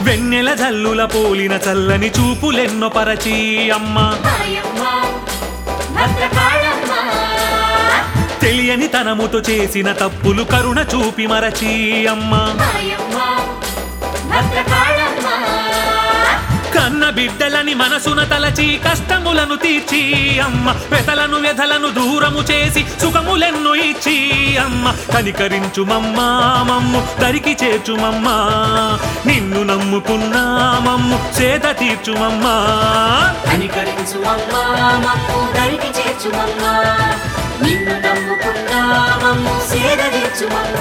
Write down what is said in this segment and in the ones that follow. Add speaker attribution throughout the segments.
Speaker 1: వెన్నెల జల్లుల పోలిన చల్లని చూపులెన్నో పరచి అమ్మ
Speaker 2: మాయమ్మ భద్రకాళమ్మ
Speaker 1: తెలియని తనముతో చేసిన తప్పులు కరుణ చూపి మరచి అమ్మ
Speaker 2: మాయమ్మ భద్రకాళమ్మ
Speaker 1: కన్న బిడ్డలని మనసున తలచి కష్టములను తీర్చి అమ్మ వెతలను వ్యధలను దూరము చేసి సుఖములెన్నో ఇచ్చి అమ్మ కనికరించుమమ్మ మమ్ము దరికి చేర్చుమమ్మ నిన్ను నమ్ముకున్నా మమ్ము సేద తీర్చుమమ్మా
Speaker 2: కనికరించు అమ్మ మమ్ము దరికి చేర్చుమమ్మ నిన్ను నమ్ముకున్నా మమ్ము సేదరించుమమ్మ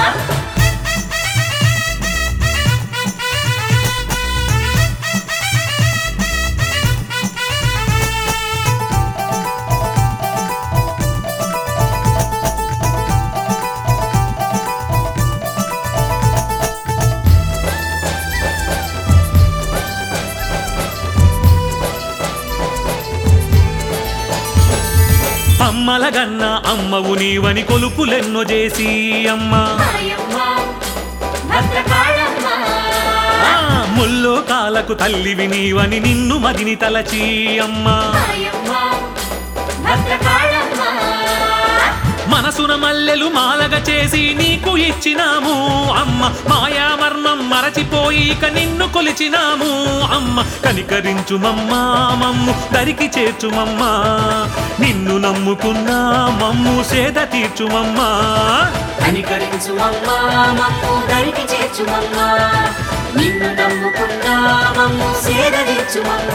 Speaker 1: అమ్మల గన్న అమ్మవు నీవని కొలుపులెన్నో చేసి అమ్మ
Speaker 2: మాయమ్మ భద్రకాళమ్మ
Speaker 1: ఆ, ముల్లో కాలకు తల్లివి నీవని నిన్ను మదిని తలచి అమ్మ
Speaker 2: మాయమ్మ భద్రకాళమ్మ
Speaker 1: మనసున మల్లెలు మాలగ చేసి నీకు ఇచ్చినాము అమ్మ మాయామర్మం మరచిపోయి ఇక నిన్ను కొలిచినాము అమ్మ కనికరించుమమ్మ మమ్ము దరికి చేర్చుమమ్మ నిన్ను నమ్ముకున్నా మమ్ము సేద తీర్చుమమ్మా
Speaker 2: కనికరించు అమ్మ మమ్ము దరికి చేర్చుమమ్మ నిన్ను నమ్ముకున్నా మమ్ము సేదరించుమమ్మ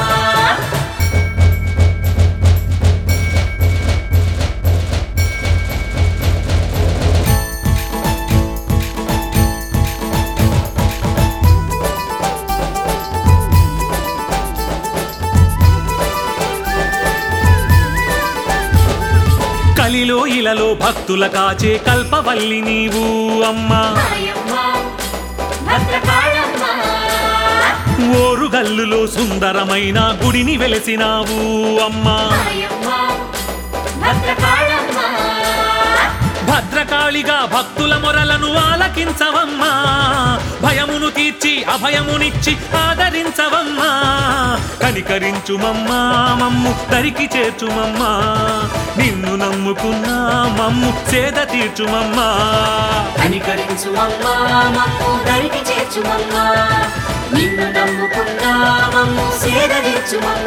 Speaker 1: కలిలో ఇలలో భక్తుల కాచే కల్పవల్లి నీవు అమ్మా
Speaker 2: మాయమ్మ భద్రకాళమ్మ
Speaker 1: ఓరుగల్లులో సుందరమైన గుడిని వెలసినావు అమ్మా
Speaker 2: మాయమ్మ భద్రకాళమ్మ
Speaker 1: భద్రకాళిగా భక్తుల మొరలను ఆలకించవమ్మా భయమును తీర్చి అభయమునిచ్చి ఆదరించవమ్మా కనికరించుమమ్మా మమ్ము దరికి చేర్చుమమ్మా నిన్ను నమ్ముకున్నా మమ్ము సేద తీర్చుమమ్మా
Speaker 2: కనికరించు అమ్మ మమ్ము దరికి చేర్చుమమ్మ నిన్ను నమ్ముకున్నా మమ్ము సేదరించుమమ్మ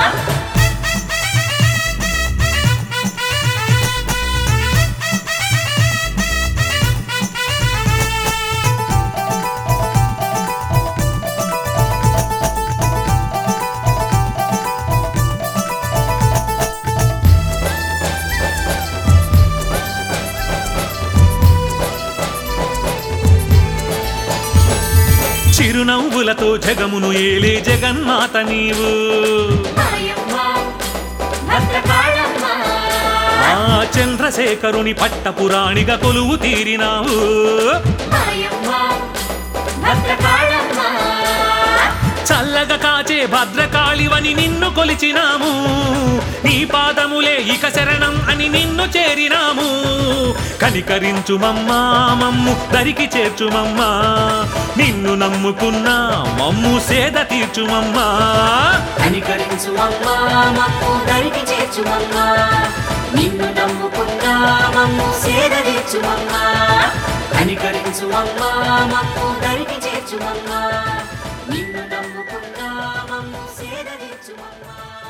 Speaker 1: చిరునవ్వులతో జగమును ఏలే జగన్మాత నీవు
Speaker 2: మాయమ్మ భద్రకాళమ్మ
Speaker 1: ఆ చంద్రశేఖరుని పట్టపురాణిగా కొలువు తీరినావు
Speaker 2: మాయమ్మ భద్రకాళమ్మ
Speaker 1: చల్లగా కాచే భద్రకాళివని నిన్ను కొలిచినాము నీ పాదములే ఇక శరణం అని నిన్ను చేరినాము కనికరించుమమ్మా మమ్ము దరికి చేర్చుమమ్మా నిన్ను నమ్ముకున్నా మమ్ము సేద తీర్చుమమ్మా
Speaker 2: కనికరించు అమ్మ మమ్ము దరికి చేర్చుమమ్మ నిన్ను నమ్ముకున్నా మమ్ము సేదరించుమమ్మ కనికరించు అమ్మ మమ్ము దరికి చేర్చుమమ్మ నిన్ను నమ్ముకున్నా మమ్ము సేదరించుమమ్మ